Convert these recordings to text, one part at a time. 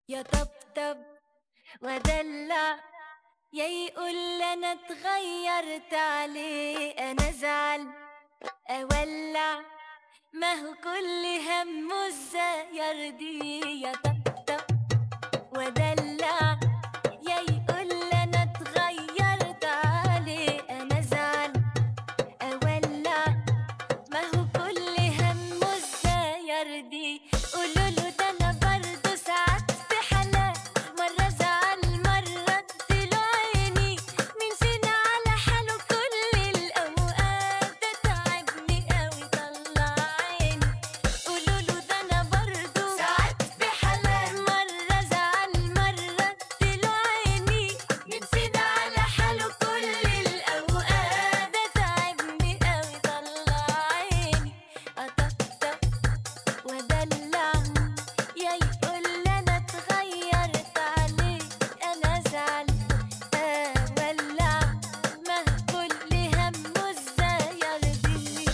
يا طبطب ودلع يا يقول انا اتغيرت عليه انا ازعل اولع ما هو كل همه ازاي يرضيه يا طبطب ودلع يا يقول انا اتغيرت عليه انا ازعل اولع ما هو كل همه ازاي يرضيه قولوا له ده انا برضه ساعات في حالات مره زعل مره اديله عيني مين فينا على حاله كل الاوقات ده تعبني قوي طلع عيني قولوا له ده انا برضه ساعات في حالات مره زعل مره اديله عيني مين فينا على حاله كل الاوقات ده تعبني قوي طلع عيني اطقطق ودلع يا يقول انا اتغيرت عليك انا ازعل اولع ما كل همه ازاي يرضيك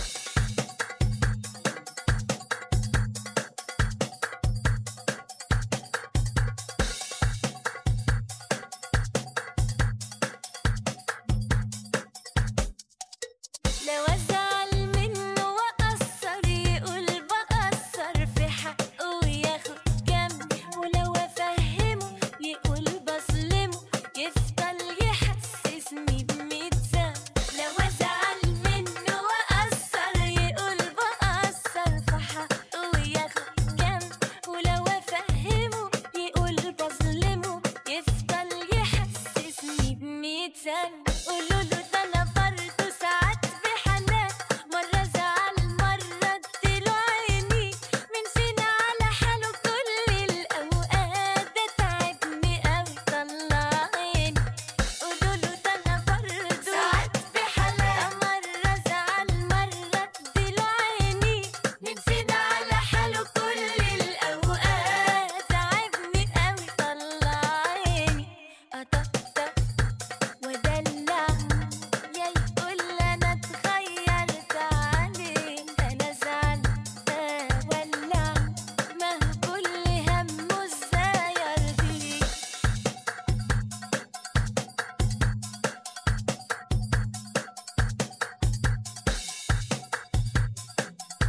لو ازعل منه واقصر يقول بقصر في حقه وياخد جنب ولو افهمه يقول بظلمه يفضل يحسسني بميت ذنب لو ازعل منه واقصر يقول بقصر في حقه وياخد جنب ولو افهمه يقول بظلمه يفضل يحسسني بميت ذنب قولوا له ده انا برضه ساعات بحنان مرة زعل مرة اديله عيني مين فينا على حاله كل الأوقات ده تعبني أوي طلع عيني قولوا له ده أنا برضه ساعات بحنان مرة زعل مرة اديله عيني مين فينا على حاله كل الأوقات تعبني أوي طلع عيني أطقطق ودلع يا يقول انا اتغيرت عليك انا ازعل اولع ما هو كل همه ازاي يرضيك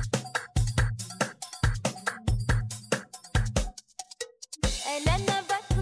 قال انا بك